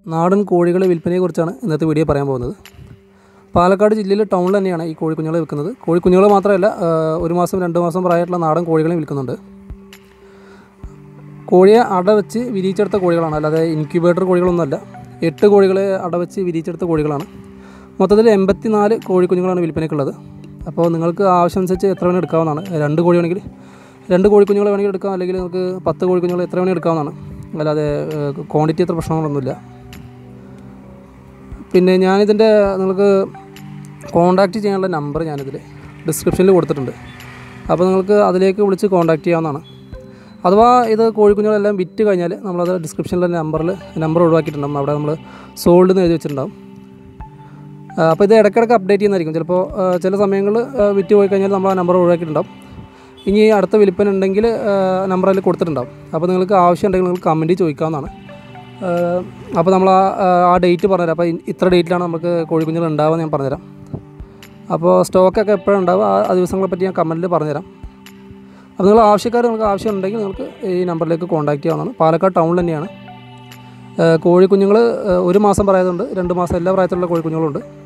നാടൻ കോഴികളെ വിൽപ്പനയെക്കുറിച്ചാണ് ഇന്നത്തെ വീഡിയോ പറയാൻ പോകുന്നത് പാലക്കാട് ജില്ലയിൽ ടൗണിൽ തന്നെയാണ് ഈ കോഴിക്കുഞ്ഞുങ്ങളെ വിൽക്കുന്നത് കോഴിക്കുഞ്ഞുങ്ങൾ മാത്രമല്ല ആ, ഒരു മാസം രണ്ട് മാസം പ്രായമായിട്ടുള്ള നാടൻ കോഴികളെയും വിൽക്കുന്നുണ്ട് കോഴിയെ അടവെച്ച് വിരിയിച്ചെടുത്ത കോഴികളാണ് അല്ലാതെ ഇൻക്യുബേറ്റർ കോഴികളൊന്നുമല്ല എട്ട് കോഴികളെ അടവെച്ച് വിരിയിച്ചെടുത്ത കോഴികളാണ് മൊത്തത്തിൽ എൺപത്തി നാല് കോഴിക്കുഞ്ഞുങ്ങളാണ് വിൽപ്പനയ്ക്കുള്ളത് അപ്പോൾ നിങ്ങൾക്ക് ആവശ്യമനുസരിച്ച് എത്ര വേണമെങ്കിൽ എടുക്കാവുന്നതാണ് രണ്ട് കോഴി വേണമെങ്കിൽ രണ്ട് കോഴിക്കുഞ്ഞുങ്ങളെ വേണമെങ്കിൽ എടുക്കാം അല്ലെങ്കിൽ നിങ്ങൾക്ക് പത്ത് കോഴിക്കുഞ്ഞുങ്ങൾ എത്ര വേണമെങ്കിൽ എടുക്കാവുന്നതാണ് അല്ലാതെ ക്വാണ്ടിറ്റി അത്ര പ്രശ്നങ്ങളൊന്നുമില്ല പിന്നെ ഞാനിതിൻ്റെ നിങ്ങൾക്ക് കോൺടാക്റ്റ് ചെയ്യാനുള്ള നമ്പർ ഞാനിതിൽ ഡിസ്ക്രിപ്ഷനിൽ കൊടുത്തിട്ടുണ്ട് അപ്പോൾ നിങ്ങൾക്ക് അതിലേക്ക് വിളിച്ച് കോൺടാക്റ്റ് ചെയ്യാവുന്നതാണ് അഥവാ ഇത് കോഴിക്കുഞ്ഞുങ്ങളെല്ലാം വിറ്റ് കഴിഞ്ഞാൽ നമ്മളത് ഡിസ്ക്രിപ്ഷനിലെ നമ്പറിൽ നമ്പർ ഒഴിവാക്കിയിട്ടുണ്ടാകും അവിടെ നമ്മൾ സോൾഡ് എന്ന് എഴുതി വെച്ചിട്ടുണ്ടാവും ആ, അപ്പോൾ ഇത് ഇടയ്ക്കിടയ്ക്ക് അപ്ഡേറ്റ് ചെയ്യുന്നതായിരിക്കും ചിലപ്പോൾ ആ, ചില സമയങ്ങളിൽ വിറ്റ് പോയി കഴിഞ്ഞാൽ നമ്മൾ ആ നമ്പർ ഒഴിവാക്കിയിട്ടുണ്ടാവും ഇനി അടുത്ത വിൽപ്പന ഉണ്ടെങ്കിൽ നമ്പർ അതിൽ കൊടുത്തിട്ടുണ്ടാവും അപ്പോൾ നിങ്ങൾക്ക് ആവശ്യം ഉണ്ടെങ്കിൽ നിങ്ങൾക്ക് കമൻറ്റ് ചോദിക്കാവുന്നതാണ് ആ, അപ്പോൾ നമ്മൾ ആ ആ ഡേറ്റ് പറഞ്ഞുതരാം അപ്പോൾ ഇ- ഇത്ര ഡേറ്റിലാണ് നമുക്ക് കോഴിക്കുഞ്ഞുങ്ങൾ ഉണ്ടാവുക ഞാൻ പറഞ്ഞുതരാം അപ്പോൾ സ്റ്റോക്കൊക്കെ എപ്പോഴും ഉണ്ടാവും ആ ആ ദിവസങ്ങളെ പറ്റി ഞാൻ കമൻറ്റിൽ പറഞ്ഞുതരാം അപ്പോൾ നിങ്ങൾ ആവശ്യക്കാർ നിങ്ങൾക്ക് ആവശ്യം ഉണ്ടെങ്കിൽ നിങ്ങൾക്ക് ഈ നമ്പറിലേക്ക് കോൺടാക്റ്റ് ചെയ്യാവുന്നതാണ് പാലക്കാട് ടൗണിൽ തന്നെയാണ് കോഴിക്കുഞ്ഞുങ്ങൾ ഒരു മാസം പ്രായതുണ്ട് രണ്ട് മാസം എല്ലാ പ്രായത്തിലുള്ള കോഴിക്കുഞ്ഞുങ്ങളുണ്ട്